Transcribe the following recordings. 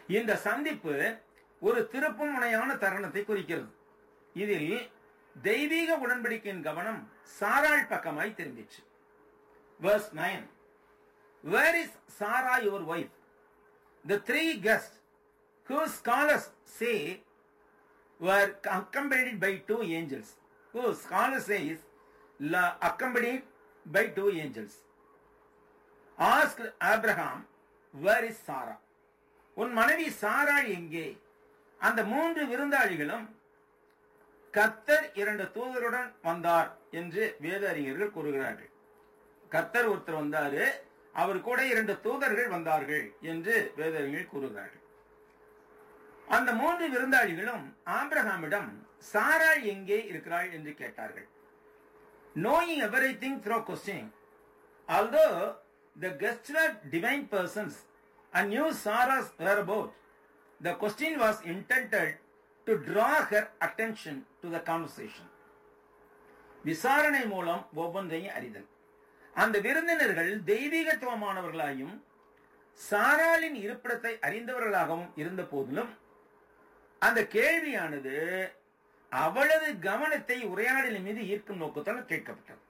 இந்த சந்திப்பு ஒரு திருப்பும் முனையான தருணத்தை குறிக்கிறது இதில் தெய்வீக உடன்படிக்கையின் கவனம் சாராள் பக்கமாய் திரும்பிச்சு verse 9 where is sarah your wife the three guests whose scholars say were accompanied by two angels whose scholar says la accompanied by two angels asked abraham where is sarah உன் மனைவி சாராள் எங்கே அந்த மூன்று விருந்தாளிகளும் கத்தர் இரண்டு தூதருடன் வந்தார் என்று வேத அறிஞர்கள் கூறுகிறார்கள் கத்தர் ஒருத்தர் வந்தாரு அவர் கூட இரண்டு தூதர்கள் வந்தார்கள் என்று வேத அறிஞர்கள் கூறுகிறார்கள் அந்த மூன்று விருந்தாளிகளும் ஆபிரகாமிடம் சாராள் எங்கே இருக்கிறாள் என்று கேட்டார்கள் knowing everything through questioning although the guests were divine persons and knew Sarah's whereabouts the question was intended to draw her attention to the conversation விசாரணை மூலம் ஒவ்வொன்றையும் அறிதல் அந்த விருந்தினர்கள் தெய்வீகத்துவமானவர்களாயும் சாராளின் இருப்பிடத்தை அறிந்தவர்களாகவும் இருந்த போதிலும் அந்த கேள்வியானது அவளது கவனத்தை உரையாடலின் மீது ஈர்க்கும் நோக்கத்தால் கேட்கப்பட்டது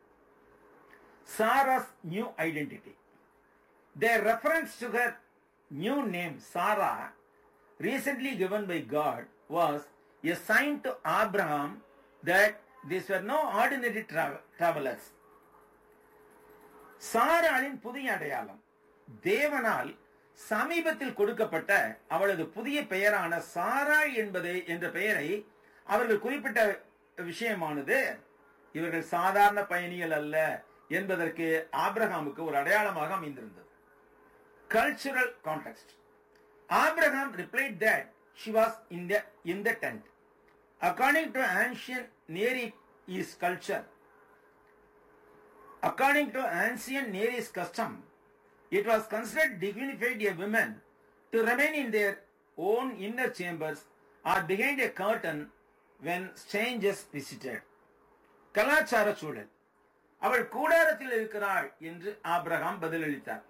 Sarah's new identity their reference to her new name Sarah recently given by God was a sign to Abraham that these were no ordinary tra- travelers சாராளின் புதிய அடையாளம் தேவனால் சமீபத்தில் கொடுக்கப்பட்ட அவளது புதிய பெயரான சாராள் என்பது என்ற பெயரை அவர்கள் குறிப்பிட்ட விஷயமானது இவர்கள் சாதாரண பயணிகள் அல்ல என்பதற்கு ஆப்ரஹாமுக்கு ஒரு அடையாளமாக அமைந்திருந்தது cultural context Abraham replied that she was in the in the tent according to ancient near is culture According to ancient Near East custom, it was considered dignified a woman to remain in their own inner chambers or behind a curtain when strangers visited. கலாச்சார சூழல் அவள் கூடாரத்தில் இருக்கிறாள் என்று Abraham பதிலளித்தார்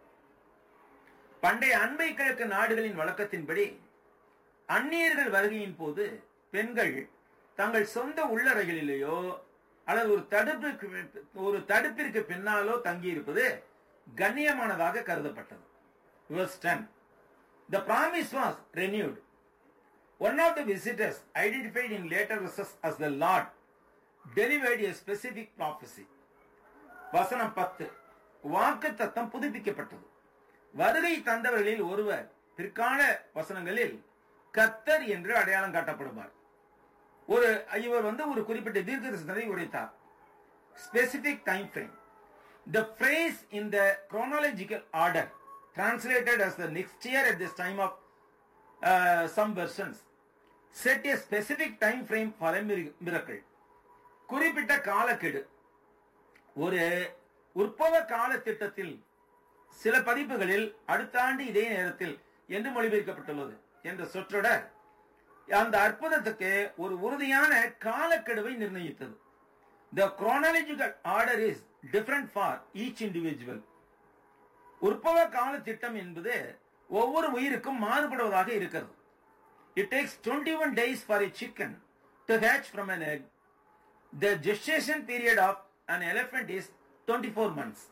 பண்டைய அன்பை கிழக்கு நாடுகளின் வழக்கத்தின்படி அந்நியர்கள் வருகையின் போது பெண்கள் தங்கள் சொந்த உள்ளறைகளிலேயோ அல்லது ஒரு தடுப்பிற்கு ஒரு தடுப்பிற்கு பின்னாலோ தங்கியிருப்பது கண்ணியமானதாக கருதப்பட்டது Verse 10. The promise was renewed. One of the visitors, identified in later verses as the Lord, delivered a specific prophecy. வசனம் பத்து வாக்கு தத்தம் புதுப்பிக்கப்பட்டது வருகை தந்தவர்களில் ஒருவர் பிற்கால வசனங்களில் கத்தர் என்று அடையாளம் காட்டப்படுவார் ஒரு இவர் வந்து ஒரு குறிப்பிட்ட தீர்க்க தரிசனத்தை உரைத்தார் specific time frame the phrase in the chronological order translated as the next year at this time of uh, some versions set a specific time frame for a miracle miracle. குறிப்பிட்ட காலக்கெடு ஒரு உற்பவ கால திட்டத்தில் சில பதிப்புகளில் அடுத்த ஆண்டு இதே நேரத்தில் என்று மொழிபெயர்க்கப்பட்டுள்ளது என்ற சொற்றொடர் அந்த அற்புதத்துக்கு ஒரு உறுதியான காலக்கெடுவை நிர்ணயித்தது the chronological order is different for each individual உற்பவ கால திட்டம் என்பது ஒவ்வொரு உயிருக்கும் மாறுபடுவதாக இருக்கிறது it takes twenty one days for a chicken to hatch from an egg the gestation period of an elephant is twenty four months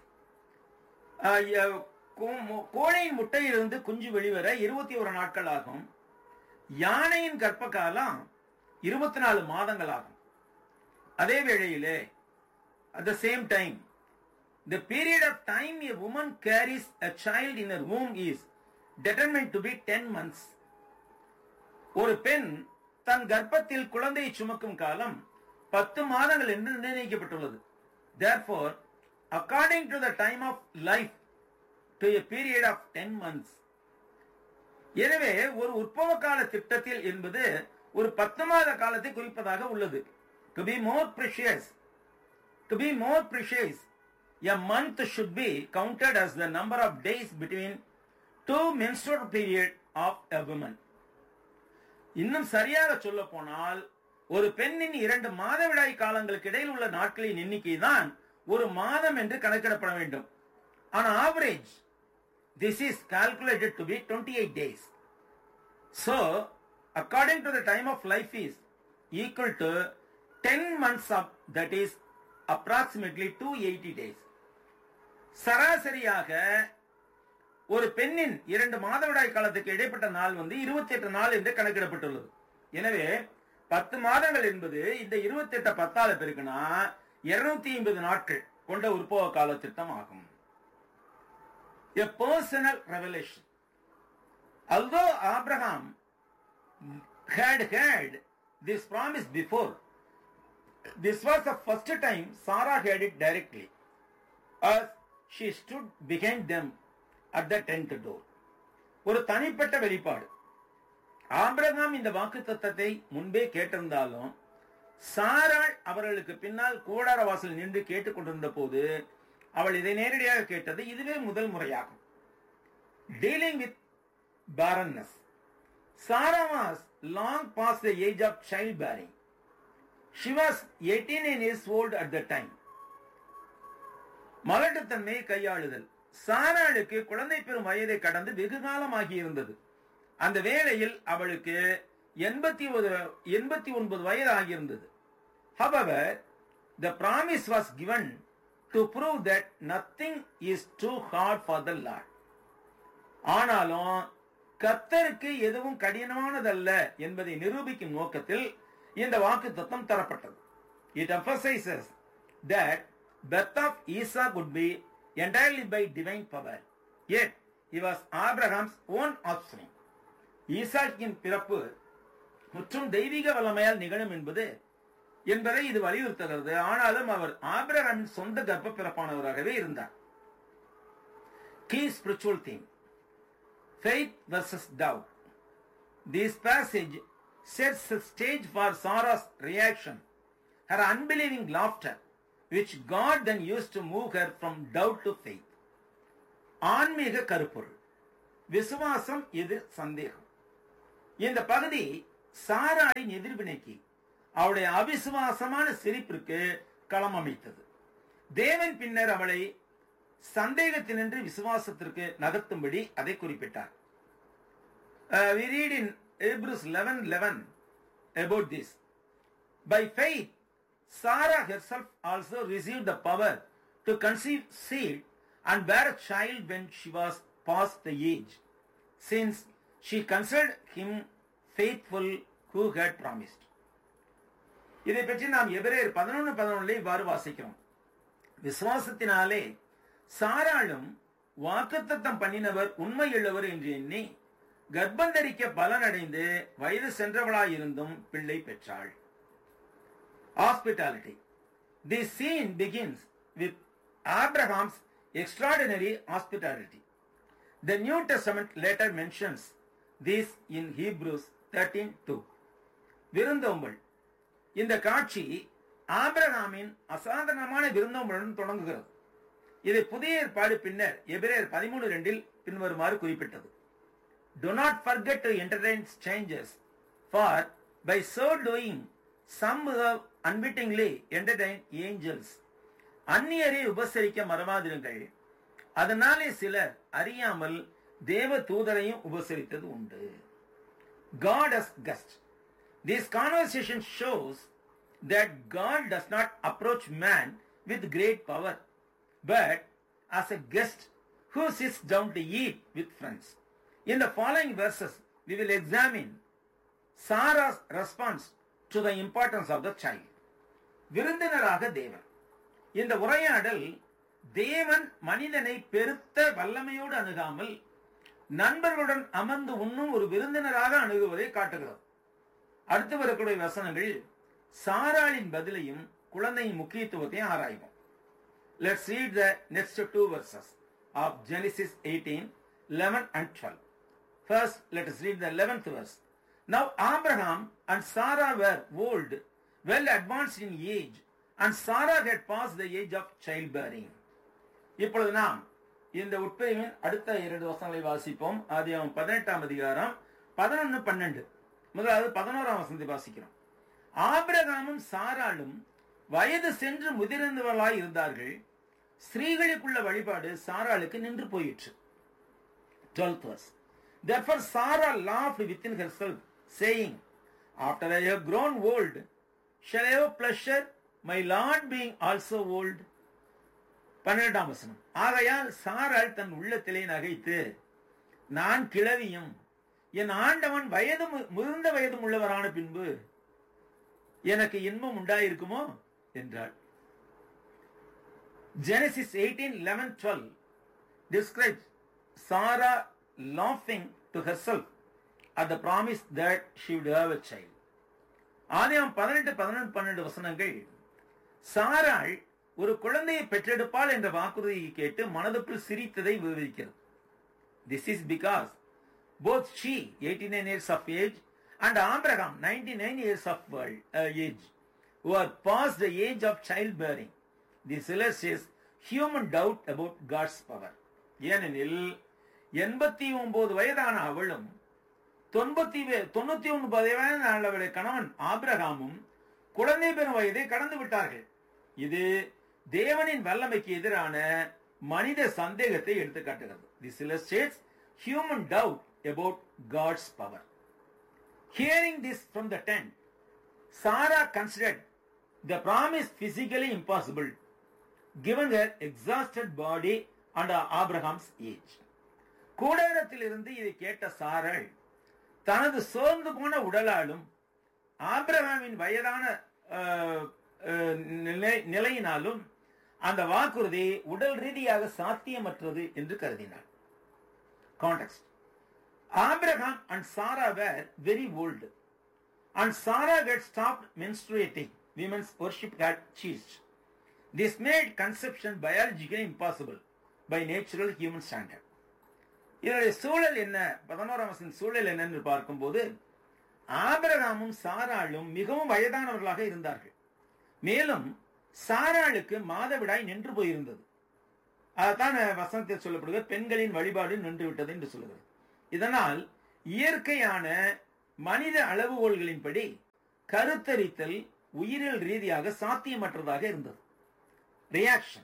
கோழையின் முட்டையிலிருந்து குஞ்சு வெளிவர இருபத்தி ஒரு நாட்கள் ஆகும் யானையின் கர்ப்ப காலம் இருபத்தி நாலு மாதங்கள் ஆகும் அதே வேளையிலே at the same time the period of time a woman carries a child in ரூம் is determined to be ten months ஒரு பெண் தன் கர்ப்பத்தில் குழந்தையை சுமக்கும் காலம் பத்து மாதங்கள் என்று நிர்ணயிக்கப்பட்டுள்ளது therefore according to the time of life to a period of ten months எனவே ஒரு உற்பவ கால திட்டத்தில் என்பது ஒரு பத்து மாத காலத்தை குறிப்பதாக உள்ளது to be more precious to be more precious a month should be counted as the number of days between two menstrual period of a woman இன்னும் சரியாக சொல்ல போனால் ஒரு பெண்ணின் இரண்டு மாதவிடாய் காலங்களுக்கு இடையில் உள்ள நாட்களின் எண்ணிக்கை தான் ஒரு மாதம் என்று கணக்கிடப்பட வேண்டும் on average this is calculated to be twenty eight days So, according to the time of life is equal to 10 months of that is approximately 280 days. சராசரியாக ஒரு பெண்ணின் இரண்டு மாதவிடாய் காலத்துக்கு இடைப்பட்ட நாள் வந்து 28 நாள் என்று கணக்கிடப்பட்டுள்ளது எனவே பத்து மாதங்கள் என்பது இந்த 28 பத்தால பெருக்குனா 250 நாட்கள் கொண்ட உற்பவ கால திட்டம் ஆகும் A personal revelation. Although Abraham had had this promise before, this was the first time Sarah had it directly, as she stood behind them at the tenth door. ஒரு தனிப்பட்ட வெளிப்பாடு ஆபிரகாம் இந்த வாக்கு தத்தத்தை முன்பே கேட்டிருந்தாலும் சாராள் அவர்களுக்கு பின்னால் கூடார வாசல் நின்று கேட்டுக்கொண்டிருந்த போது அவள் இதை நேரடியாக கேட்டது இதுவே முதல் முறையாகும் dealing with barrenness Sarah was long past the age of childbearing. She was 18 years old at the time. மலட்டுத்தன்மையை கையாளுதல் சாராளுக்கு குழந்தை பெறும் வயதை கடந்து வெகு காலமாகி இருந்தது அந்த வேளையில் அவளுக்கு எண்பத்தி எண்பத்தி ஒன்பது வயது ஆகியிருந்தது However, the promise was given to prove that nothing is too hard for the Lord. ஆனாலும் கத்தருக்கு எதுவும் கடினமானதல்ல என்பதை நிரூபிக்கும் நோக்கத்தில் இந்த வாக்கு தத்துவம் தரப்பட்டது it emphasizes that birth of Isaac would be entirely by divine power. Yet, he was Abraham's own offspring. ஈசாக்கின் பிறப்பு மற்றும் தெய்வீக வல்லமையால் நிகழும் என்பது என்பதை இது வலியுறுத்துகிறது ஆனாலும் அவர் ஆபிரகாமின் சொந்த கர்ப்ப பிறப்பானவராகவே இருந்தார் key spiritual theme faith versus doubt. This passage sets the stage for Sarah's reaction, her unbelieving laughter, which God then used to move her from doubt to faith. ஆன்மீக கருப்பொருள் விசுவாசம் எதிர் சந்தேகம் இந்த பகுதி சாராளின் எதிர்வினைக்கு அவளுடைய அவிசுவாசமான சிரிப்பிற்கு களம் அமைத்தது தேவன் பின்னர் அவளை சந்தேகத்தினின்று விசுவாசத்திற்கு நகர்த்தும்படி அதை குறிப்பிட்டார் Uh, we read in Hebrews 11 11 about this. By faith, Sarah herself also received the power to conceive seed and bear a child when she was past the age, since she considered him faithful who had promised. இதை பற்றி நாம் எபிரேயர் பதினொன்று பதினொன்னுல இவ்வாறு வாசிக்கிறோம் விசுவாசத்தினாலே சாராளும் வாக்குத்தத்தம் பண்ணினவர் உண்மையுள்ளவர் என்று எண்ணி கர்ப்பந்தரிக்க பலனடைந்து வயது சென்றவளாயிருந்தும் பிள்ளை பெற்றாள் hospitality the scene begins with Abraham's extraordinary hospitality the New Testament later mentions this in Hebrews thirteen two விருந்தோம்பல் இந்த காட்சி ஆபிரகாமின் அசாதாரணமான விருந்தோம்பலுடன் தொடங்குகிறது இதை புதிய ஏற்பாடு பின்னர் எபிரேயர் பதிமூணு ரெண்டில் பின்வருமாறு குறிப்பிட்டது Do not forget to entertain strangers, for by so doing, some have unwittingly entertained angels. அந்நியரை உபசரிக்க மறவாதிருங்கள் அதனாலே சிலர் அறியாமல் தேவ தூதரையும் உபசரித்தது உண்டு God as guest. This conversation shows that God does not approach man with great power, but as a guest who sits down to eat with friends. In the following verses, we will examine Sarah's response to the importance of the child. விருந்தினராக தேவன் இந்த உரையாடல் தேவன் மனிதனை பெருத்த வல்லமையோடு அணுகாமல் நண்பர்களுடன் அமர்ந்து உண்ணும் ஒரு விருந்தினராக அணுகுவதை காட்டுகிறது அடுத்து வரக்கூடிய வசனங்கள் சாராளின் பதிலையும் குழந்தையின் முக்கியத்துவத்தையும் ஆராய்வோம் let's read the next two verses of Genesis eighteen eleven and twelve First, let us read the 11th verse. Now Abraham and Sarah were old, well advanced in age, and Sarah had passed the age of childbearing. இப்பொழுது நாம் இந்த உட்பிரிவின் அடுத்த இரண்டு வசனங்களை வாசிப்போம் அது அவன் பதினெட்டாம் அதிகாரம் பதினொன்னு பன்னெண்டு முதலாவது பதினோராம் வசனத்தை வாசிக்கிறோம் ஆபிரகாமும் சாராளும் வயது சென்று முதிர்ந்தவர்களாய் இருந்தார்கள் ஸ்திரீகளுக்குள்ள வழிபாடு சாராளுக்கு நின்று போயிற்று twelfth verse Therefore Sarah laughed within herself, saying, After I have grown old, shall I have pleasure, my Lord being also old? பன்னிரெண்டாம் வசனம் ஆகையால் சாராள் தன் உள்ளத்திலே நகைத்து நான் கிழவியும் என் ஆண்டவன் வயது மு- முதிர்ந்த வயதும் உள்ளவரான பின்பு எனக்கு இன்பம் உண்டாயிருக்குமோ என்றாள் Genesis 18, 11, 12 describes Sarah laughing to herself at the promise that she would have a child. ஆதியாம் பதினெட்டு பதினொன்று பன்னெண்டு வசனங்கள் சாராள் ஒரு குழந்தையை பெற்றெடுப்பாள் என்ற வாக்குறுதியை கேட்டு மனதுக்குள் சிரித்ததை விவரிக்கிறது This is because both she, 89 years of age, and Abraham, 99 years of world, uh, age, who are past the age of childbearing. This illustrates human doubt about God's power. ஏனெனில் எண்பத்தி ஒன்பது வயதான அவளும் தொண்ணூத்தி தொண்ணூத்தி ஒன்பது வயதான அவளுடைய கணவன் ஆபிரகாமும் குழந்தை பெறும் வயதை கடந்து விட்டார்கள் இது தேவனின் வல்லமைக்கு எதிரான மனித சந்தேகத்தை எடுத்து காட்டுகிறது this illustrates human doubt about God's power. Hearing this from the tent, Sarah considered the promise physically impossible given her exhausted body and Abraham's age. கூடாரத்தில் இருந்து இதை கேட்ட சாரள் தனது சோர்ந்து போன உடலாலும் ஆபிரகாமின் வயதான அஹ், அஹ், நிலை- நிலையினாலும் அந்த வாக்குறுதி உடல் ரீதியாக சாத்தியமற்றது என்று கருதினார் context Abraham and Sarah were very old, and Sarah had stopped menstruating. Women's worship had ceased. This made conception biologically impossible by natural human standard. இதனுடைய சூழல் என்ன பதினோராம் வசனம் சூழல் என்னன்னு பார்க்கும்போது ஆபிரகாமும் சாராளும் மிகவும் வயதானவர்களாக இருந்தார்கள் மேலும் சாராளுக்கு மாதவிடாய் நின்று போயிருந்தது அதான் வசனத்தில் சொல்லப்படுகிற பெண்களின் வழிபாடு நின்று விட்டது என்று சொல்லுகிறது இதனால் இயற்கையான மனித அளவுகோல்களின்படி கருத்தரித்தல் உயிரியல் ரீதியாக சாத்தியமற்றதாக இருந்தது reaction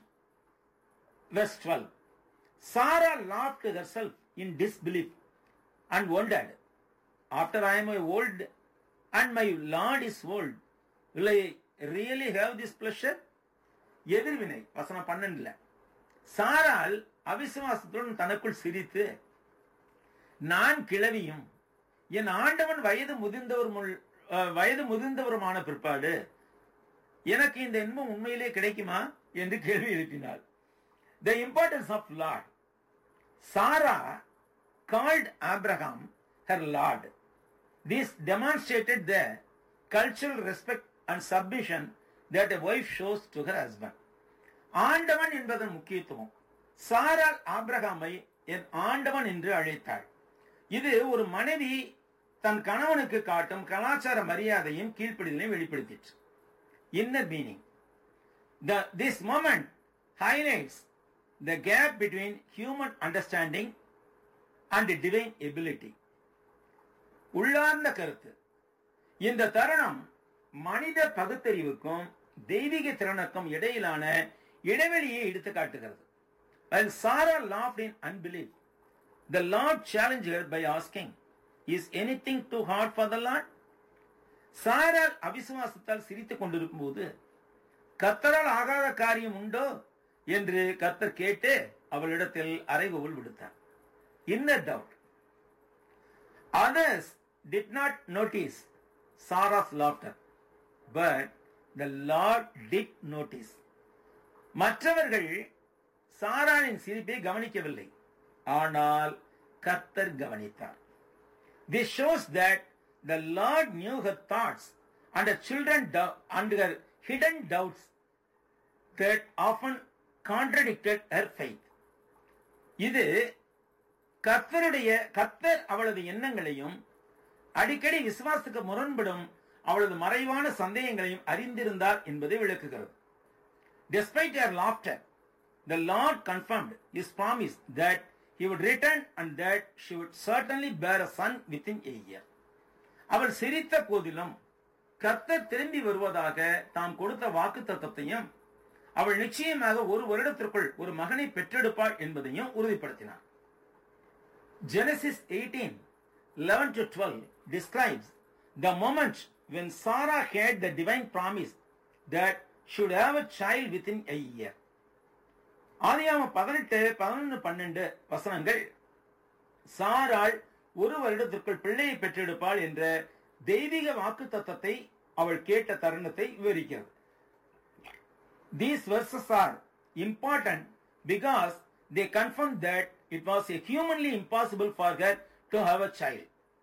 Verse 12. Sarah laughed to herself in disbelief and wondered, After I am old and my Lord is old, will I really have this pleasure? எதிர்வினை வசனம் பன்னெண்டுல சாரால் அவிசுவாசத்துடன் தனக்குள் சிரித்து நான் கிழவியும் என் ஆண்டவன் வயது முதிர்ந்தவர் முள்- அஹ், வயது முதிர்ந்தவருமான பிற்பாடு எனக்கு இந்த இன்பம் உண்மையிலே கிடைக்குமா என்று கேள்வி எழுப்பினார் The importance of Lord. Sarah called Abraham her Lord. This demonstrated the cultural respect and submission that a wife shows to her husband. ஆண்டவன் என்பதன் முக்கியத்துவம் சாரால் ஆபிரகாமை என் ஆண்டவன் என்று அழைத்தாள் இது ஒரு மனைவி தன் கணவனுக்கு காட்டும் கலாச்சார மரியாதையும் கீழ்ப்படிதலையும் வெளிப்படுத்திற்று inner meaning The, this moment highlights the gap between human understanding and divine ability. உள்ளார்ந்த கருத்து இந்த தருணம் மனித பகுத்தறிவுக்கும் தெய்வீக திறனுக்கும் இடையிலான இடைவெளியை எடுத்து காட்டுகிறது While Sarah laughed in unbelief, the Lord challenged her by asking, Is anything too hard for the Lord? சாரால் அவிசுவாசத்தால் சிரித்துக் கொண்டிருக்கும் போது கத்தரால் ஆகாத காரியம் உண்டோ என்று கத்தர் கேட்டு அவளிடத்தில் அறைகோவல் விடுத்தார் inner doubt others did not notice Sarah's laughter, but the Lord did notice. மற்றவர்கள் சாராளின் சிரிப்பை கவனிக்கவில்லை ஆனால் கர்த்தர் கவனித்தார் This shows that the Lord knew her thoughts and her children dou- and her hidden doubts that often contradicted her faith. இது கர்த்தருடைய கர்த்தர் அவளது எண்ணங்களையும் அடிக்கடி விசுவாசத்துக்கு முரண்படும் அவளது மறைவான சந்தேகங்களையும் அறிந்திருந்தார் என்பதை விளக்குகிறது Despite her laughter, the Lord confirmed his promise that he would return and that she would certainly bear a son within a year. அவள் சிரித்த போதிலும் கர்த்தர் திரும்பி வருவதாக தாம் கொடுத்த வாக்கு தத்தத்தையும் அவள் நிச்சயமாக ஒரு வருடத்திற்குள் ஒரு மகனை பெற்றெடுப்பாள் என்பதையும் உறுதிப்படுத்தினார் Genesis 18, 11 to 12 describes the moment when Sarah had the divine promise that should have a child within a year. ஆதியாம பதினெட்டு பதினொன்று பன்னெண்டு வசனங்கள் சாராள் ஒரு வருடத்திற்குள் பிள்ளையை பெற்றெடுப்பாள் என்ற தெய்வீக வாக்கு தத்தத்தை அவள் கேட்ட தருணத்தை விவரிக்கிறது These verses are important because they confirm that it was a humanly impossible for her to have a child.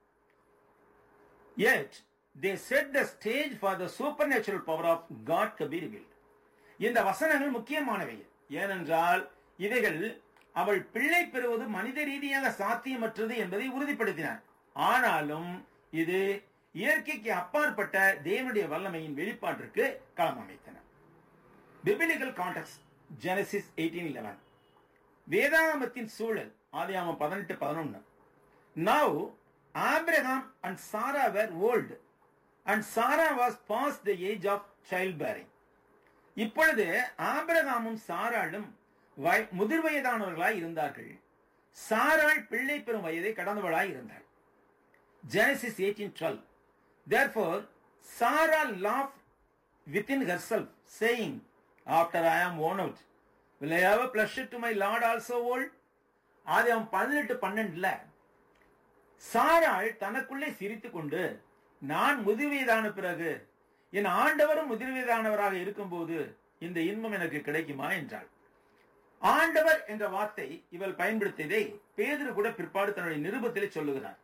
Yet, they set the stage for the supernatural power of God to be revealed. இந்த வசனங்கள் முக்கியமானவை ஏனென்றால் இவைகள் அவள் பிள்ளை பெறுவது மனித ரீதியாக சாத்தியமற்றது என்பதை உறுதிப்படுத்தினார் ஆனாலும் இது இயற்கைக்கு அப்பாற்பட்ட தேவனுடைய வல்லமையின் வெளிப்பாட்டிற்கு களம் அமைத்தன biblical context Genesis eighteen eleven வேதாகமத்தின் சூழல் ஆதியாமம் பதினெட்டு பதினொன்னு now Abraham and Sarah were old and Sarah was past the age of childbearing இப்பொழுது ஆபிரகாமும் சாராளும் வய- முதிர் வயதானவர்களாய் இருந்தார்கள் சாராள் பிள்ளை பெறும் வயதை கடந்தவளாய் இருந்தாள் Genesis 18:12 Therefore Sarah laughed within herself saying after I am worn out will I have a pleasure to my Lord also old ஆதி அவன் பதினெட்டு பன்னெண்டுல சாராள் தனக்குள்ளே சிரித்துக் கொண்டு நான் முதிர்வயதான பிறகு என் ஆண்டவரும் முதிர்வயதானவராக இருக்கும்போது இந்த இன்பம் எனக்கு கிடைக்குமா என்றாள் ஆண்டவர் என்ற வார்த்தை இவள் பயன்படுத்தியதை பேதுரு கூட பிற்பாடு தன்னுடைய நிருபத்திலே சொல்லுகிறார்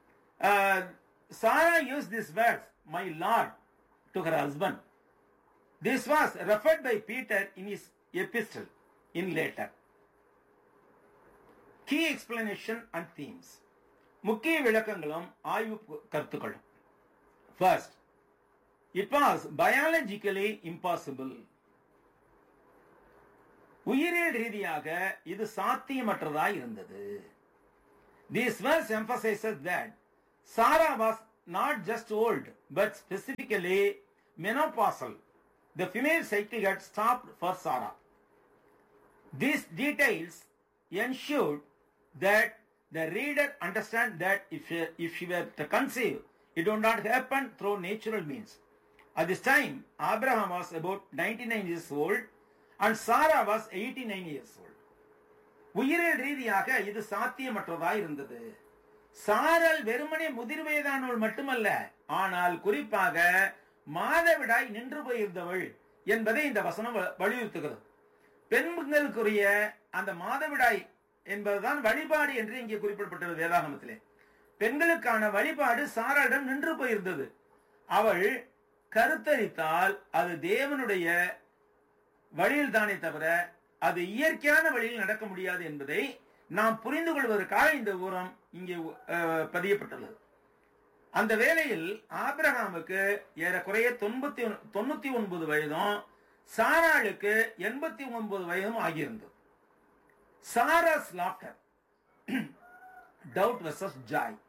Sarah use this words my lord to her husband this was referred by Peter in is epistle in later key explanation and themes முக்கிய விளக்கங்களும் ஆய்வு கருத்துக்களும் first it was biologically impossible உயிரியல் ரீதியாக இது சாத்தியமற்றதாய் இருந்தது this verse emphasizes that Sarah was not just old but specifically menopausal. The female cycle had stopped for Sarah. These details ensured that the reader understand that if she, if she were to conceive, it would not happen through natural means. At this time, Abraham was about 99 years old and Sarah was 89 years old. உயிரியல் ரீதியாக இது சாத்தியமற்றதாய் இருந்தது சாரல் வெறுமனே முதிர் வயதானவள் மட்டுமல்ல ஆனால் குறிப்பாக மாதவிடாய் நின்று போயிருந்தவள் என்பதை இந்த வசனம் வ- வலியுறுத்துகிறது பெண்களுக்குரிய அந்த மாதவிடாய் என்பதுதான் வழிபாடு என்று இங்கே குறிப்பிடப்பட்டது வேதாகமத்திலே பெண்களுக்கான வழிபாடு சாராளிடம் நின்று போயிருந்தது அவள் கருத்தரித்தால் அது தேவனுடைய வழியில் தானே தவிர அது இயற்கையான வழியில் நடக்க முடியாது என்பதை நாம் புரிந்து கொள்வதற்காக இந்த உரம் இங்கே அஹ், பதியப்பட்டுள்ளது அந்த வேளையில் ஆபிரகாமுக்கு ஏறக்குறைய தொண்ணூத்தி தொண்ணூத்தி ஒன்பது வயதும் சாராளுக்கு எண்பத்தி ஒன்பது வயதும் ஆகியிருந்தது Sarah's laughter doubt versus joy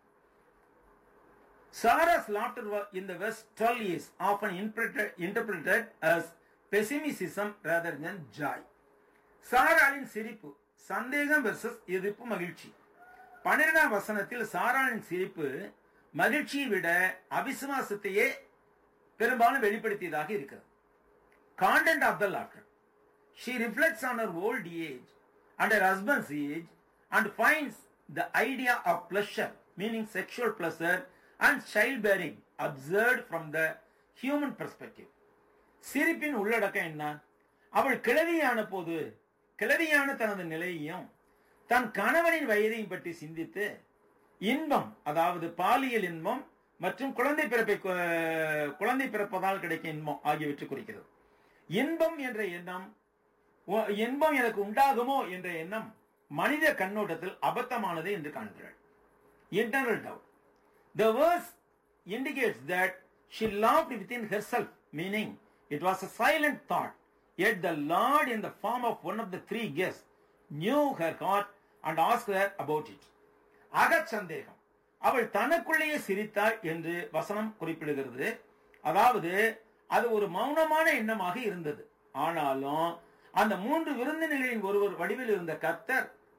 Sarah's laughter wa- in the verse 12 is often interpreted, interpreted as pessimism rather than joy. சாராளின் சிரிப்பு சந்தேகம் வெர்சஸ் எதிர்ப்பு மகிழ்ச்சி பன்னிரெண்டாம் வசனத்தில் சாராளின் சிரிப்பு மகிழ்ச்சியை விட அவிசுவாசத்தையே பெரும்பாலும் வெளிப்படுத்தியதாக இருக்கிறது content of the laughter she reflects on her old age and her husband's age and finds the idea of pleasure, meaning sexual pleasure and childbearing, observed from the human perspective. சிரிப்பின் உள்ளடக்கம் என்ன அவள் கிழவியான போது கிழவியான தனது நிலையையும் தன் கணவனின் வயதையும் பற்றி சிந்தித்து இன்பம் அதாவது பாலியல் இன்பம் மற்றும் குழந்தை பிறப்பை கு- குழந்தை பிறப்பதால் கிடைக்கும் இன்பம் ஆகியவற்றை குறிக்கிறது இன்பம் என்ற எண்ணம் உ- இன்பம் எனக்கு உண்டாகுமோ என்ற எண்ணம் மனித கண்ணோட்டத்தில் அபத்தமானது என்று காண்கிறாள் internal doubt. The verse indicates that she laughed within herself, meaning it was a silent thought. Yet the Lord, in the form of one of the three guests, knew her heart and asked her about it. அகச்சந்தேகம் அவள் தனக்குள்ளேயே சிரித்தாள் என்று வசனம் குறிப்பிடுகிறது அதாவது அது ஒரு மௌனமான எண்ணமாக இருந்தது ஆனாலும் அந்த மூன்று விருந்தினர்களின் ஒருவர் வடிவில் இருந்த கர்த்தர்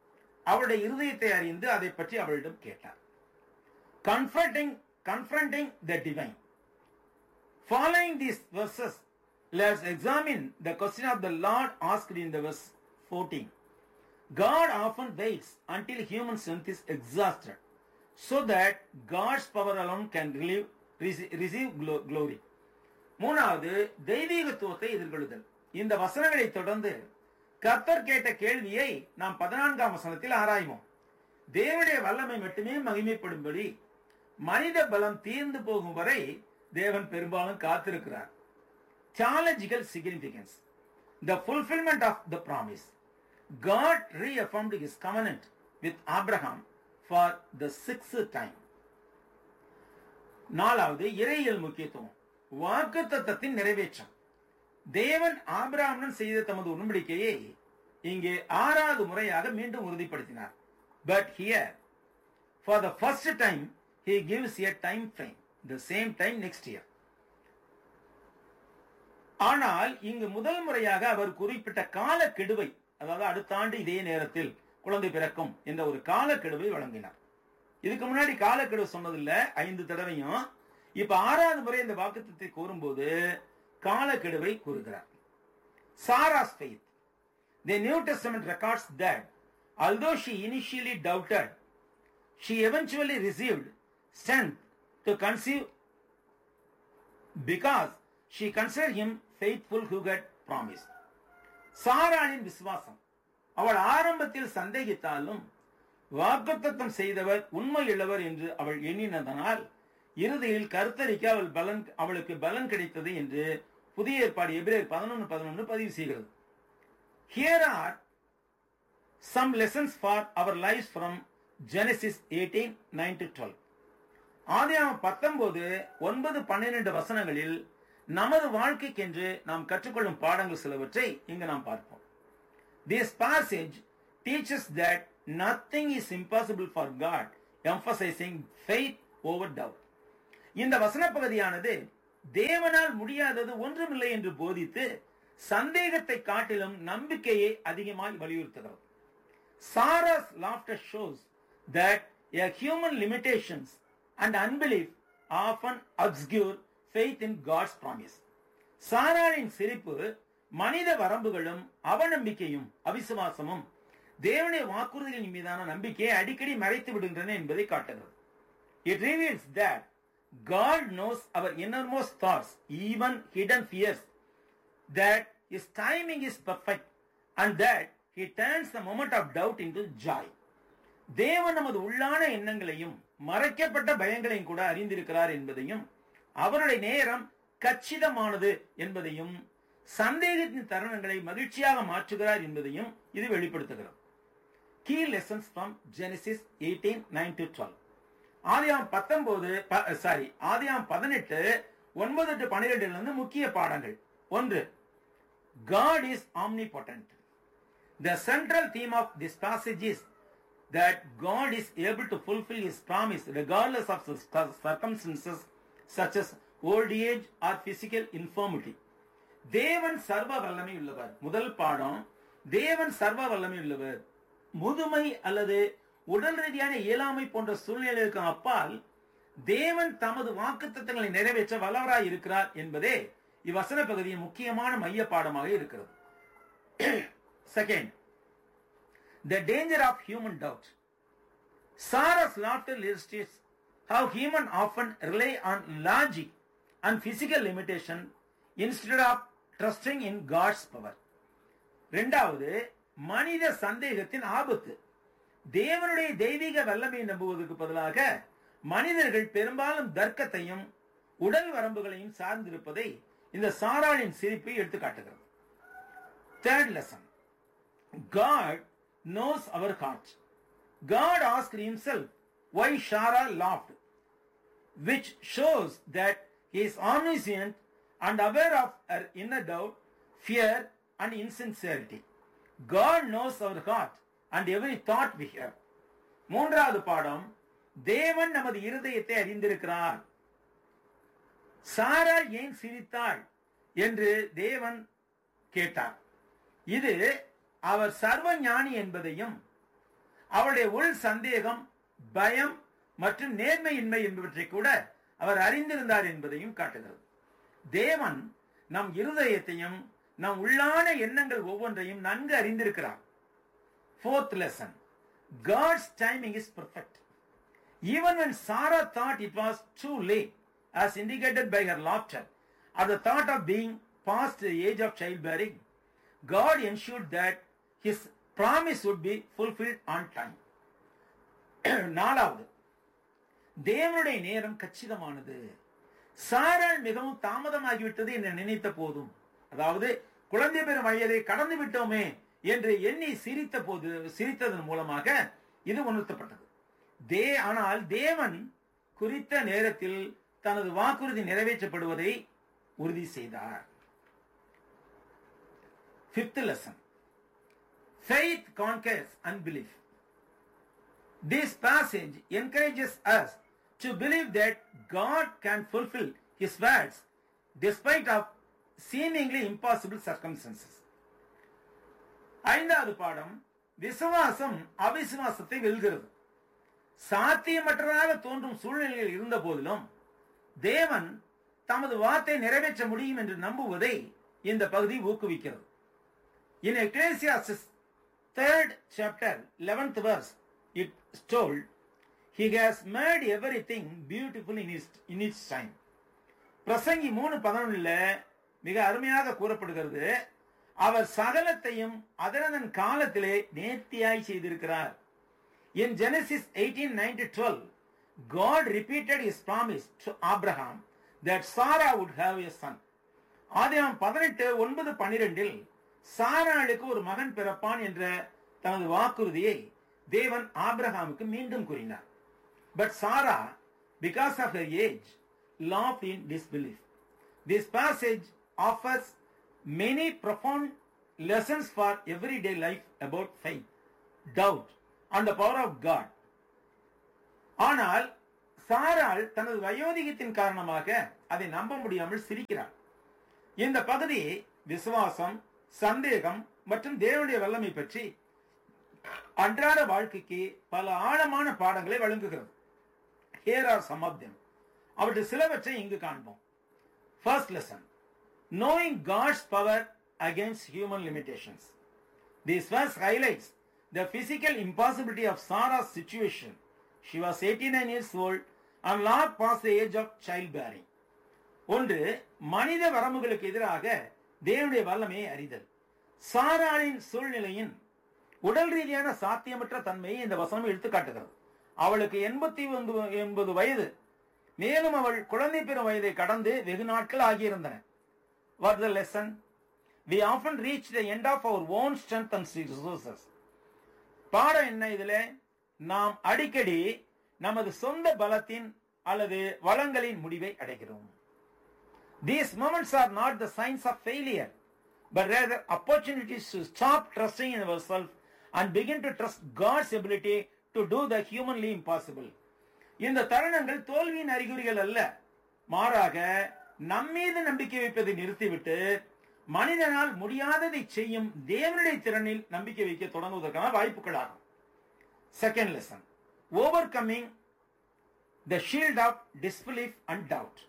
அவளுடைய இருதயத்தை அறிந்து அதை பற்றி அவளிடம் கேட்டார் confronting confronting the divine following these verses let's examine the question of the lord asked in the verse 14 god often waits until human strength is exhausted so that god's power alone can relieve, receive, receive glo- glory மூணாவது தெய்வீகத்துவத்தை எதிர்கொள்ளுதல் இந்த வசனங்களை தொடர்ந்து கர்த்தர் கேட்ட கேள்வியை நாம் பதினான்காம் வசனத்தில் ஆராய்வோம் தேவனுடைய வல்லமை மட்டுமே மகிமைப்படும்படி மனித பலம் தீர்ந்து போகும் வரை தேவன் பெரும்பாலும் காத்திருக்கிறார் theological significance the fulfillment of the promise god reaffirmed his covenant with abraham for the sixth time நாலாவது இறையியல் முக்கியத்துவம் வாக்கு தத்தத்தின் நிறைவேற்றம் தேவன் ஆபிரகாமுடன் செய்த தமது உடன்படிக்கையை இங்கே ஆறாவது முறையாக மீண்டும் உறுதிப்படுத்தினார் but here for the first time he gives a time frame the same time next year ஆனால் இங்கு முதல் முறையாக அவர் குறிப்பிட்ட கால கெடுவை அதாவது அடுத்த ஆண்டு இதே நேரத்தில் குழந்தை பிறக்கும் என்ற ஒரு கால கெடுவை வழங்கினார் இதுக்கு முன்னாடி காலக்கெடு சொன்னதில்ல ஐந்து தடவையும் இப்ப ஆறாவது முறை இந்த வாக்குத்தத்தை கூறும்போது காலக்கெடுவை கூறுகிறார் சாராஸ் faith the new testament records that although she initially doubted she eventually received strength to conceive because she considered him faithful who had promised. சாராளின் விசுவாசம் அவள் ஆரம்பத்தில் சந்தேகித்தாலும் வாக்குத்தத்தம் செய்தவர் உண்மையுள்ளவர் என்று அவள் எண்ணினதனால் இறுதியில் கருத்தரிக்க அவள் பலன் அவளுக்கு பலன் கிடைத்தது என்று புதிய ஏற்பாடு எபிரேர் பதினொன்று பதினொன்று பதிவு செய்கிறது here are some lessons for our life from Genesis eighteen nine to twelve ஆதியாகம் பத்தொன்பது ஒன்பது பன்னிரண்டு வசனங்களில் நமது வாழ்க்கைக்கென்று நாம் கற்றுக்கொள்ளும் பாடங்கள் சிலவற்றை இங்கு நாம் பார்ப்போம் this passage teaches that nothing is impossible for God emphasizing faith over doubt இந்த வசன பகுதியானது தேவனால் முடியாதது ஒன்றுமில்லை என்று போதித்து சந்தேகத்தை காட்டிலும் நம்பிக்கையை அதிகமாய் வலியுறுத்துகிறது Sarah's laughter shows that a human limitations and unbelief often obscure faith in God's promise. சாராளின் சிரிப்பு மனித வரம்புகளும் அவநம்பிக்கையும் அவிசுவாசமும் தேவனுடைய வாக்குறுதிகளின் மீதான நம்பிக்கையை அடிக்கடி மறைத்து விடுகின்றன என்பதை காட்டுகிறது it reveals that God knows our innermost thoughts, even hidden fears, that His timing is perfect, and that He turns the moment of doubt into joy. தேவன் நமது உள்ளான எண்ணங்களையும் மறைக்கப்பட்ட பயங்களையும் கூட அறிந்திருக்கிறார் என்பதையும் அவருடைய நேரம் கச்சிதமானது என்பதையும் சந்தேகத்தின் தருணங்களை மகிழ்ச்சியாக மாற்றுகிறார் என்பதையும் இது வெளிப்படுத்துகிறது key lessons from Genesis eighteen nine to twelve ஆதியாம் பத்தொன்பது சாரி ஆதியாம் பதினெட்டு ஒன்பது டு பன்னிரெண்டுல இருந்து முக்கிய பாடங்கள் ஒன்று God is omnipotent. The central theme of this passage is that God is able to fulfill His promise regardless of the circumstances such as old age or physical infirmity. தேவன் சர்வ வல்லமை உள்ளவர் முதல் பாடம் தேவன் சர்வ வல்லமை உள்ளவர் முதுமை அல்லது உடல் ரீதியான இயலாமை போன்ற சூழ்நிலைக்கு அப்பால் தேவன் தமது வாக்குத்தத்தங்களை நிறைவேற்ற வல்லவராய் இருக்கிறார் என்பதே இவ்வசன பகுதியின் முக்கியமான மைய பாடமாக இருக்கிறது second the danger of human doubt Sarah's laughter illustrates how human often rely on logic and physical limitation instead of trusting in God's power. இரண்டாவது மனித சந்தேகத்தின் ஆபத்து தேவனுடைய தெய்வீக வல்லமை நம்புவதற்கு பதிலாக மனிதர்கள் பெரும்பாலும் தர்க்கத்தையும் உடல் வரம்புகளையும் சார்ந்திருப்பதை இந்த சாராளின் சிரிப்பை எடுத்து காட்டுகிறது third lesson God knows our heart God ask himself why Shara laughed, which shows that he is omniscient and aware of her inner doubt, fear, and insincerity. God knows our heart and every thought we have. மூன்றாவது பாடம் தேவன் நமது இருதயத்தை அறிந்திருக்கிறார் சாராள் ஏன் சிரித்தாள் என்று தேவன் கேட்டார் இது அவர் சர்வ ஞானி என்பதையும் அவருடைய உள் சந்தேகம் பயம் மற்றும் நேர்மையின்மை என்பவற்றை கூட அவர் அறிந்திருந்தார் என்பதையும் காட்டுகிறது தேவன் நம் இருதயத்தையும் நம் உள்ளான எண்ணங்கள் ஒவ்வொன்றையும் நன்கு அறிந்திருக்கிறார் fourth lesson God's timing is perfect even when Sarah thought it was too late, as indicated by her laughter, at the thought of being past the age of childbearing, God ensured that his promise would be fulfilled on time. நாலாவது தேவனுடைய நேரம் கச்சிதமானது சாராள் மிகவும் தாமதமாகிவிட்டது என்று நினைத்த போதும் அதாவது குழந்தை பெறும் வயதை கடந்து விட்டோமே என்று எண்ணி சிரித்த போது சிரித்ததன் மூலமாக இது உணர்த்தப்பட்டது தே ஆனால் தேவன் குறித்த நேரத்தில் தனது வாக்குறுதி நிறைவேற்றப்படுவதை உறுதி செய்தார் fifth lesson faith conquers unbelief This passage encourages us to believe that God can fulfill His words despite of seemingly impossible circumstances. ஐந்தாவது பாடம் விசுவாசம் அவிசுவாசத்தை வெல்கிறது சாத்தியமற்றதாக தோன்றும் சூழ்நிலையில் இருந்த போதிலும் தேவன் தமது வார்த்தை நிறைவேற்ற முடியும் என்று நம்புவதை இந்த பகுதி ஊக்குவிக்கிறது in Ecclesiastes third chapter eleventh verse it is told he has made everything beautiful in his in its time பிரசங்கி மூணு பதினொன்னுல மிக அருமையாக கூறப்படுகிறது அவர் சகலத்தையும் அதனதன் காலத்திலே நேர்த்தியாய் செய்திருக்கிறார் In Genesis 18 9 to 12, God repeated his promise to Abraham that Sarah would have a son. ஆதியாம் பதினெட்டு ஒன்பது பன்னிரெண்டில் சாராளுக்கு ஒரு மகன் பிறப்பான் என்ற தனது வாக்குறுதியை தேவன் ஆபிரகாமுக்கு மீண்டும் கூறினார் but Sarah because of her age laugh in disbelief this passage offers many profound lessons for everyday life about faith doubt and the power of God ஆனால் சாராள் தனது வயோதிகத்தின் காரணமாக அதை நம்ப முடியாமல் சிரிக்கிறாள் இந்த பகுதி விசுவாசம் சந்தேகம் மற்றும் தேவனுடைய வல்லமை பற்றி அன்றாட வாழ்க்கைக்கு பல ஆழமான பாடங்களை வழங்குகிறது here are some of them அவற்றில் சிலவற்றை இங்கு காண்போம் first lesson knowing God's power against human limitations this verse highlights the physical impossibility of Sarah's situation. She was 89 years old and not past the age of childbearing. ஒன்று மனித வரம்புகளுக்கு எதிராக தேவனுடைய வல்லமையை அறிதல் சாராளின் சூழ்நிலையின் உடல் ரீதியான சாத்தியமற்ற தன்மையை இந்த வசனம் எடுத்து காட்டுகிறது அவளுக்கு எண்பத்தி எண்பது வயது மேலும் அவள் குழந்தை பெறும் வயதை கடந்து வெகு நாட்கள் ஆகியிருந்தன what the lesson we often reach the end of our own strength and resources பாடம் என்ன இதுல நாம் அடிக்கடி நமது சொந்த பலத்தின் அல்லது வளங்களின் முடிவை அடைகிறோம் These moments are not the signs of failure, but rather opportunities to stop trusting in ourselves and begin to trust God's ability to do the humanly impossible. இந்த தருணங்கள் தோல்வியின் அறிகுறிகள் அல்ல மாறாக நம்மீது நம்பிக்கை வைப்பதை நிறுத்திவிட்டு மனிதனால் முடியாததை செய்யும் தேவனுடைய திறனில் நம்பிக்கை வைக்க தொடங்குவதற்கான வாய்ப்புகளாகும் second lesson overcoming the shield of disbelief and doubt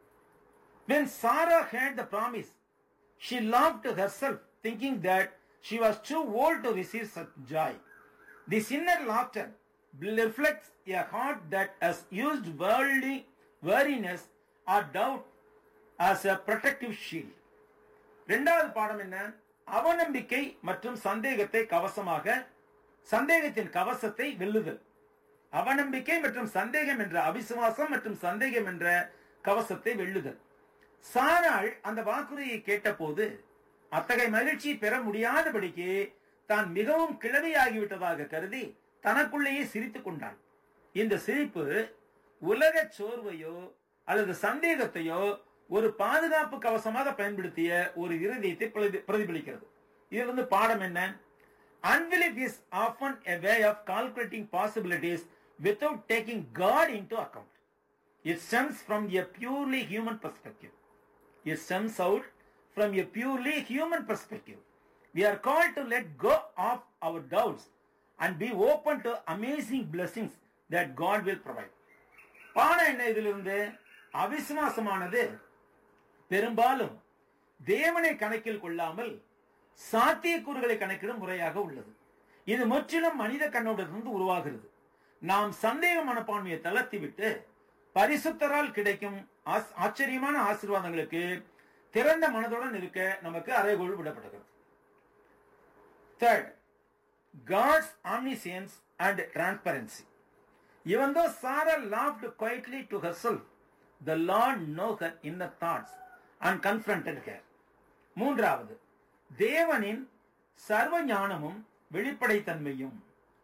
When Sarah heard the promise, she laughed to herself, thinking that she was too old to receive such joy. This inner laughter reflects a heart that has used worldly weariness or doubt as a protective shield. இரண்டாவது பாடம் என்ன அவநம்பிக்கை மற்றும் சந்தேகத்தை கவசமாக சந்தேகத்தின் கவசத்தை வெல்லுதல் அவநம்பிக்கை மற்றும் சந்தேகம் என்ற அவிசுவாசம் மற்றும் சந்தேகம் என்ற கவசத்தை வெல்லுதல் சாராள் அந்த வாக்குறுதியை கேட்டபோது அத்தகைய மகிழ்ச்சி பெற முடியாதபடிக்கு தான் மிகவும் கிழமையாகிவிட்டதாக கருதி தனக்குள்ளேயே சிரித்துக் கொண்டாள் இந்த சிரிப்பு உலக சோர்வையோ அல்லது சந்தேகத்தையோ ஒரு பாதுகாப்பு கவசமாக பயன்படுத்திய ஒரு இருதயத்தை பிரதிபலிக்கிறது இதிலிருந்து பாடம் என்ன Unbelief is often a way of calculating possibilities without taking God into account. It stems from a purely human perspective. It stems out from a purely human perspective. We are called to let go of our doubts and be open to amazing blessings that God will provide. பாடம் என்ன இதிலிருந்து அவிசுவாசமானது பெரும்பாலும் தேவனை கணக்கில் கொள்ளாமல் சாத்தியக்கூறுகளை கணக்கிடும் முறையாக உள்ளது இது முற்றிலும் மனித கண்ணோட்டத்திலிருந்து உருவாகிறது நாம் சந்தேக மனப்பான்மையை தளர்த்திவிட்டு பரிசுத்தரால் கிடைக்கும் ஆஸ்- ஆச்சரியமான ஆசீர்வாதங்களுக்கு திறந்த மனதுடன் இருக்க நமக்கு அறைகோள் விடப்படுகிறது Third, God's omniscience and transparency. Even though Sarah laughed quietly to herself, the Lord knew her inner thoughts and confronted her. மூன்றாவது தேவனின் சர்வ ஞானமும் வெளிப்படைத்தன்மையும்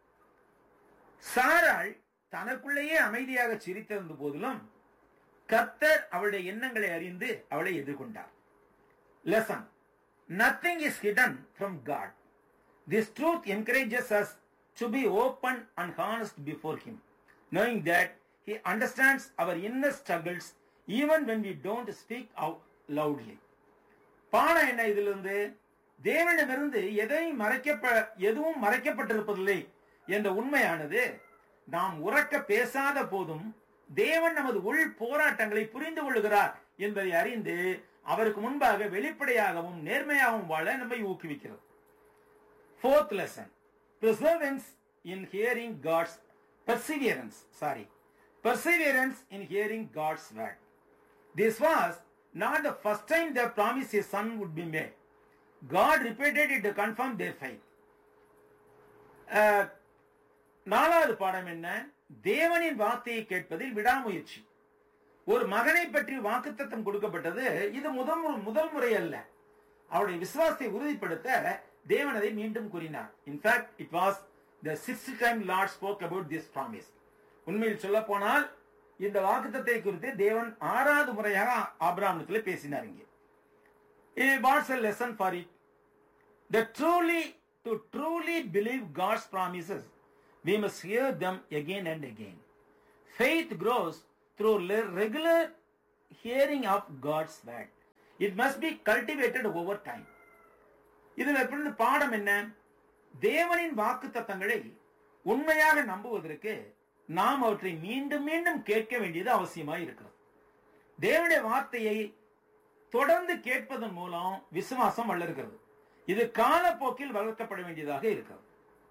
சாராள் தனக்குள்ளேயே அமைதியாக சிரித்திருந்த போதிலும் கர்த்தர் அவளுடைய எண்ணங்களை அறிந்து அவளை எதிர்கொண்டார் lesson nothing is hidden from God This truth encourages us to be open and honest before Him, knowing that He understands our inner struggles even when we don't speak out loudly. பாடம் என்ன இதிலிருந்து தேவனிடமிருந்து எதையும் மறைக்கப்ப எதுவும் மறைக்கப்பட்டிருப்பதில்லை என்ற உண்மையானது நாம் உறக்க பேசாத போதும் தேவன் நமது உள் போராட்டங்களை புரிந்து கொள்ளுகிறார் என்பதை அறிந்து அவருக்கு முன்பாக வெளிப்படையாகவும் நேர்மையாகவும் வாழ நம்மை ஊக்குவிக்கிறது Fourth lesson perseverance in hearing God's perseverance. Sorry, perseverance in hearing God's word. This was not the first time the promise a son would be made. God repeated it to confirm their faith. Uh, நாலாவது பாடம் என்ன தேவனின் வார்த்தையை கேட்பதில் விடாமுயற்சி ஒரு மகனை பற்றி வாக்குத்தத்தம் கொடுக்கப்பட்டது இது முதல் மு- முதல் முறை அல்ல அவருடைய விசுவாசத்தை உறுதிப்படுத்த தேவன் அதை மீண்டும் கூறினார் in fact it was the sixth time lord spoke about this promise உண்மையில் சொல்ல போனால் இந்த வாக்குத்தத்தை குறித்து தேவன் ஆறாவது முறையாக ஆபிராமத்தில் பேசினார் இங்கே what's a lesson for it that truly to truly believe God's promises, we must hear them again and again. Faith grows through le- regular hearing of God's word. It must be cultivated over time. இதில் எப்படி பாடம் என்ன தேவனின் வாக்கு தத்தங்களை உண்மையாக நம்புவதற்கு நாம் அவற்றை மீண்டும் மீண்டும் கேட்க வேண்டியது அவசியமாய் இருக்கிறது தேவனுடைய வார்த்தையை தொடர்ந்து கேட்பதன் மூலம் விசுவாசம் வளர்கிறது இது காலப்போக்கில் வளர்க்கப்பட வேண்டியதாக இருக்கிறது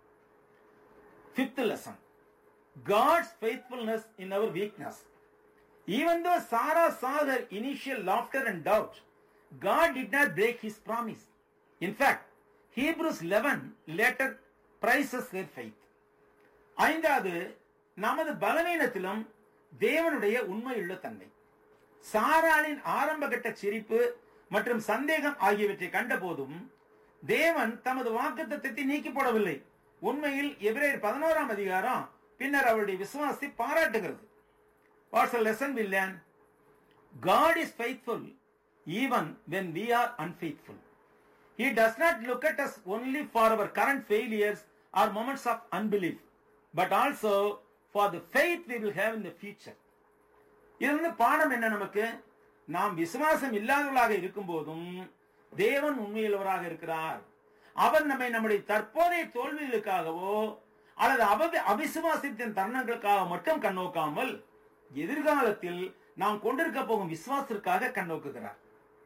Fifth lesson God's faithfulness in our weakness. Even though Sarah saw her initial laughter and doubt, God did not break his promise. In fact, Hebrews 11 later praises their faith. ஐந்தாவது நமது பலவீனத்திலும் தேவனுடைய உண்மையுள்ள தன்மை சாராளின் ஆரம்பகட்ட சிரிப்பு மற்றும் சந்தேகம் ஆகியவற்றை கண்டபோதும் தேவன் தமது வாக்குத்தத்தத்தை நீக்கி போடவில்லை உண்மையில் எபிரேயர் பதினோராம் அதிகாரம் பின்னர் அவருடைய விசுவாசத்தை பாராட்டுகிறது what's a lesson we learn God is faithful even when we are unfaithful. He does not look at us only for our current failures or moments of unbelief, but also for the faith we will have in the future. இதிலிருந்து பாடம் என்ன நமக்கு நாம் விசுவாசம் இல்லாதவர்களாக இருக்கும் போதும் தேவன் உண்மையுள்ளவராக இருக்கிறார் அவர் நம்மை நம்முடைய தற்போதைய தோல்விகளுக்காகவோ அல்லது அப அவிசுவாசத்தின் தருணங்களுக்காக மட்டும் கண்ணோக்காமல் எதிர்காலத்தில் நாம் கொண்டிருக்க போகும் விசுவாசத்திற்காக கண்ணோக்குகிறார்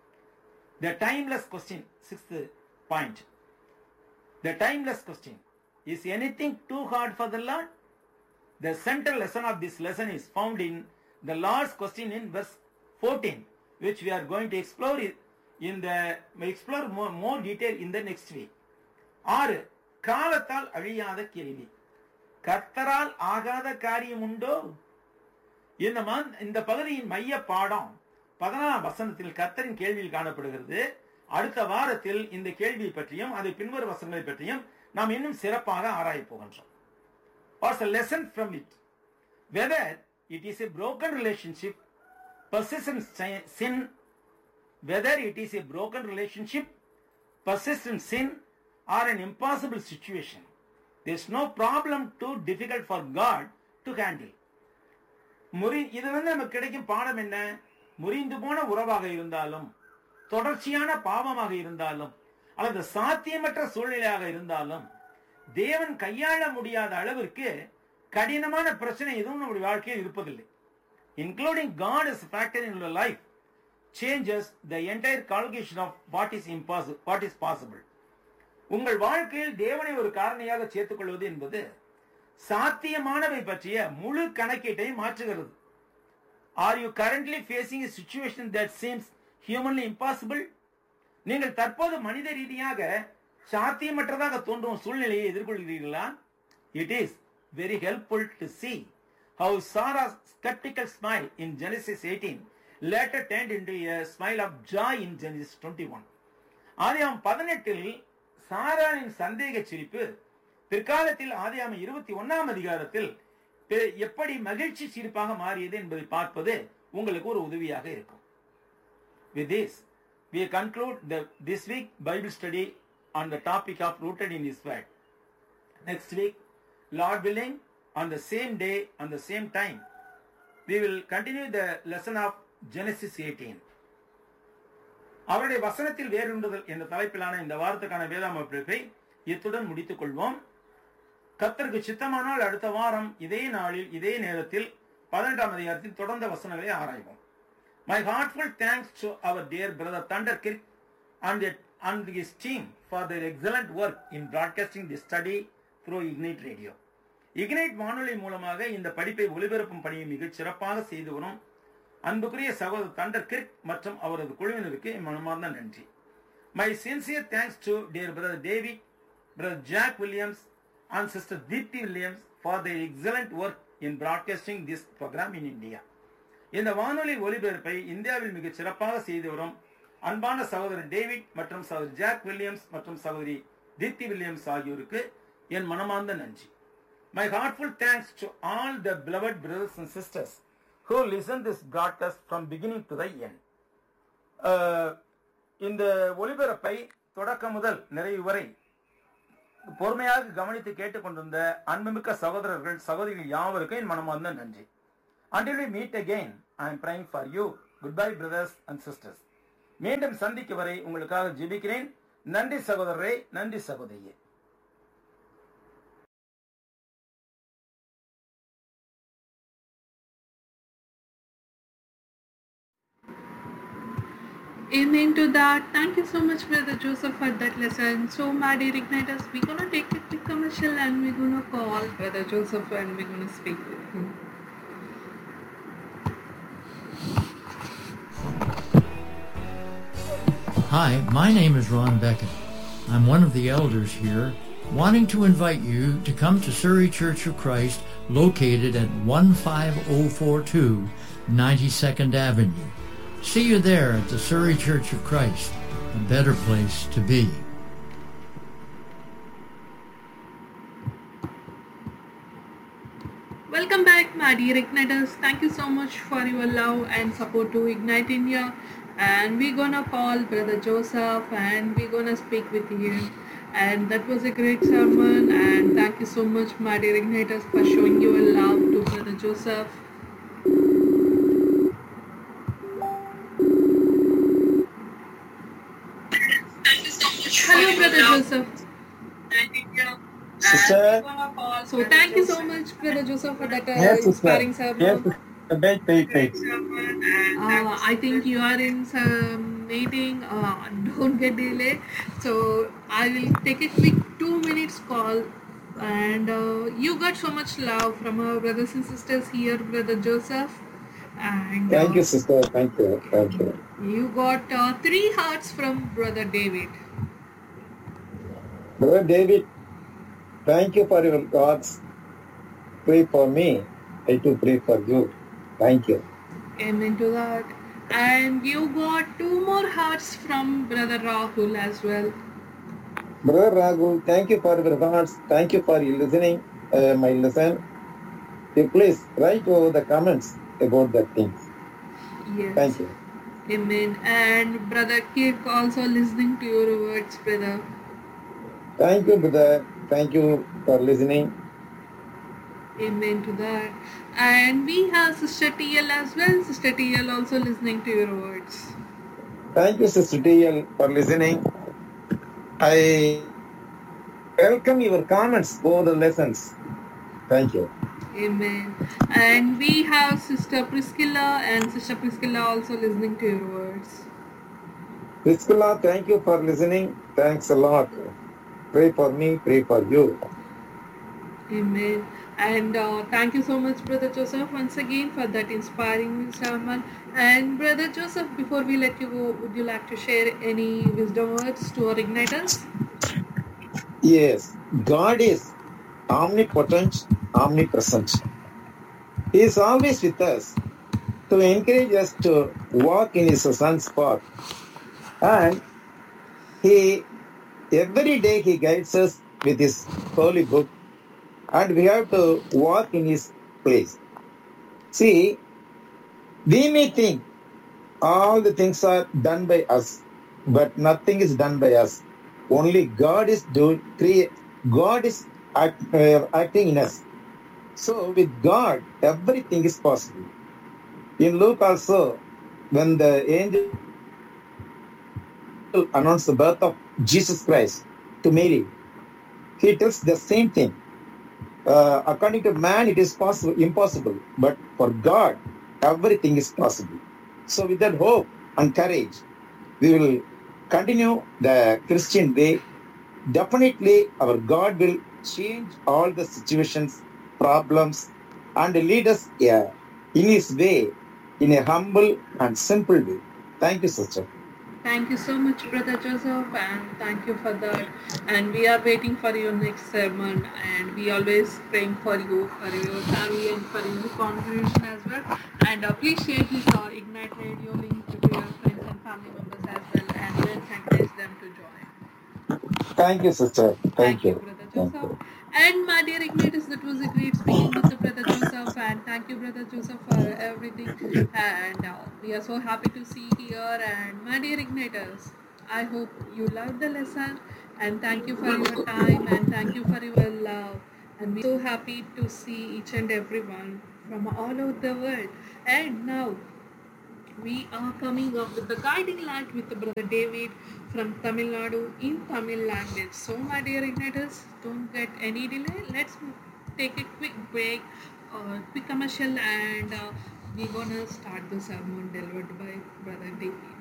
The timeless question, sixth point. The timeless question. Is anything too hard for the Lord? The central lesson of this lesson is found in the Lord's question in verse 14, which we are going to explore it in the explore more, more detail in the next week. ஆறு காலத்தால் அழியாத கேள்வி கர்த்தரால் ஆகாத காரியம் உண்டோ இந்த மந்- இந்த பகுதியின் மைய பாடம் பதினாறாம் வசனத்தில் கர்த்தரின் கேள்வியில் காணப்படுகிறது அடுத்த வாரத்தில் இந்த கேள்வியை பற்றியும் அதை பின்வரும் வசனங்களை பற்றியும் நாம் இன்னும் சிறப்பாக ஆராயப் போகின்றோம் What's a lesson from it? Whether it is a broken relationship, persistent si- sin, whether it is a broken relationship, persistent sin, or an impossible situation, there's no problem too difficult for God to handle. முறி இது வந்து நமக்கு கிடைக்கும் பாடம் என்ன முறிந்து போன உறவாக இருந்தாலும் தொடர்ச்சியான பாவமாக இருந்தாலும் அல்லது சாத்தியமற்ற சூழ்நிலையாக இருந்தாலும் தேவன் கையாள முடியாத அளவிற்கு கடினமான பிரச்சனை எதுவும் நம்முடைய வாழ்க்கையில் இருப்பதில்லை including God is factor in your life changes the entire calculation of what is impossible what is possible உங்கள் வாழ்க்கையில் தேவனை ஒரு காரணியாக சேர்த்துக் கொள்வது என்பது சாத்தியமானவை பற்றிய முழு கணக்கீட்டையும் மாற்றுகிறது are you currently facing situation that seems humanly impossible நீங்கள் தற்போது மனித ரீதியாக சாத்தியமற்றதாக தோன்றும் சூழ்நிலையை எதிர்கொள்கிறீர்களா it is very helpful to see how Sarah skeptical smile in Genesis 18 later turned into a smile of joy in Genesis 21. ஆதியாம் பதினெட்டில் சாரானின் சந்தேக சிரிப்பு பிற்காலத்தில் ஆதியாம இருபத்தி ஒன்னாம் அதிகாரத்தில் பெ- எப்படி மகிழ்ச்சி சிரிப்பாக மாறியது என்பதை பார்ப்பது உங்களுக்கு ஒரு உதவியாக இருக்கும் With this, we conclude the this week Bible study on the topic of rooted in His Word. Next week, Lord willing, on the same day, on the same time, we will continue the lesson of Genesis 18. அவருடைய வசனத்தில் வேறுண்டுதல் என்ற தலைப்பிலான இந்த வாரத்துக்கான வேதாம பிரிப்பை இத்துடன் முடித்துக் கொள்வோம் கத்தருக்கு சித்தமானால் அடுத்த வாரம் இதே நாளில் இதே நேரத்தில் பதினெட்டாம் அதிகாரத்தில் தொடர்ந்த வசனங்களை ஆராய்வோம் My heartful thanks to our dear brother Thunder Kirk and, the, and his team for their excellent work in broadcasting the study through Ignite Radio. Ignite வானொலி மூலமாக இந்த படிப்பை ஒளிபரப்பும் பணியை மிகச் சிறப்பாக செய்து வரும் அன்புக்குரிய சகோதரர் தண்டர் கிர்க் மற்றும் அவரது குழுவினருக்கு என் மனமார்ந்த நன்றி my sincere thanks to dear brother David brother Jack Williams and sister Deepti Williams for their excellent work in broadcasting this programme in India இந்த வானொலி ஒலிபரப்பை இந்தியாவில் மிகச் சிறப்பாக செய்து வரும் அன்பான சகோதரர் டேவிட் மற்றும் சகோதரி ஜாக் வில்லியம்ஸ் மற்றும் சகோதரி தீப்தி வில்லியம்ஸ் ஆகியோருக்கு என் மனமார்ந்த நன்றி my heartful thanks to all the beloved brothers and sisters who listen this broadcast from beginning to the end. Ah, இந்த ஒலிபரப்பை தொடக்கம் முதல் நிறைவு வரை பொறுமையாக கவனித்து கேட்டுக்கொண்டிருந்த அன்புமிக்க சகோதரர்கள் சகோதரிகள் யாவருக்கும் என் மனமார்ந்த நன்றி Until we meet again, I am praying for you. Goodbye, brothers and sisters. மீண்டும் சந்திக்கும் வரை உங்களுக்காக ஜெபிக்கிறேன் நன்றி சகோதரரே நன்றி சகோதரியே Amen to that. Thank you so much, Brother Joseph, for that lesson. So, my dear igniters, we're gonna take a quick commercial and we're gonna call Brother Joseph and we're gonna speak with him. Hi, my name is Ron Beckett. I'm one of the elders here, wanting to invite you to come to Surrey Church of Christ, located at 15042 92nd Avenue. See you there at the Surrey Church of Christ, a better place to be. Welcome back, my dear igniters. Thank you so much for your love and support to Ignite India. And we're gonna call Brother Joseph and we're gonna speak with him. And that was a great sermon. And thank you so much, my dear igniters, for showing your love to Brother Joseph. Hello, Brother Joseph. Sister, So thank you so much, Brother Joseph, for that uh, yes, sister. inspiring sermon. Yes, sister. Wait, wait, wait. Uh, I think you are in some meeting. Uh, don't get delayed. So I will take a quick two minutes call. And uh, you got so much love from our brothers and sisters here, Brother Joseph. And Thank uh, you, sister. Thank you. Thank you. you got uh, three hearts from Brother David. Brother David, thank you for your God's pray for me. I to pray for you. Thank you. Amen to that. And you got two more hearts from Brother Rahul as well. Brother Raghu, thank you for your thoughts. Thank you for your listening uh, my lesson. You please write over the comments about the things. Yes. Thank you. Amen. And Brother Kirk also listening to your words, brother. Thank you, brother. Thank you for listening. Amen to that. And we have Sister TL as well. Sister TL also listening to your words. Thank you, Sister TL, for listening. I welcome your comments over the lessons. Thank you. Amen. And we have Sister Priscilla and Sister Priscilla also listening to your words. Priscilla, thank you for listening. Thanks a lot. Pray for me, pray for you. Amen. And uh, thank you so much, Brother Joseph, once again for that inspiring sermon. And Brother Joseph, before we let you go, would you like to share any wisdom words to our igniters? Yes, God is omnipotent, omnipresent. He is always with us to encourage us to walk in His Son's path. And He, every day, He guides us with His holy book, and we have to walk in His place. See, we may think all the things are done by us, but nothing is done by us. Only God is doing, create, God is act, uh, acting in us. So with God, everything is possible. In Luke also, when the angel announced the birth of Jesus Christ to Mary, he tells the same thing. Uh, according to man, it is possible, impossible, but for God, everything is possible. So with that hope and courage, we will continue the Christian way. Definitely, our God will change all the situations, problems, and lead us yeah, in His way, in a humble and simple way. Thank you, sister. Thank you so much, Brother Joseph, and thank you for that. And we are waiting for your next sermon, and we always praying for you, for your family, and for your congregation as well. And uh, please share this uh, Ignite Radio link to your friends and family members as well, and let's encourage them to join. Thank you, sister. Thank, you. Brother Thank Joseph. you. And my dear Ignatius, that was a great speaking with the Brother Joseph, and thank you, Brother Joseph, for everything. And uh, we are so happy to see you here. And my dear Ignatius, I hope you loved the lesson, and thank you for your time, and thank you for your love. And we're so happy to see each and everyone from all over the world. And now we are coming up with the guiding light with the brother David from Tamil Nadu in Tamil language. So, my dear igniters, don't get any delay. Let's take a quick break, uh, quick commercial, and uh, we're gonna start the sermon delivered by brother David.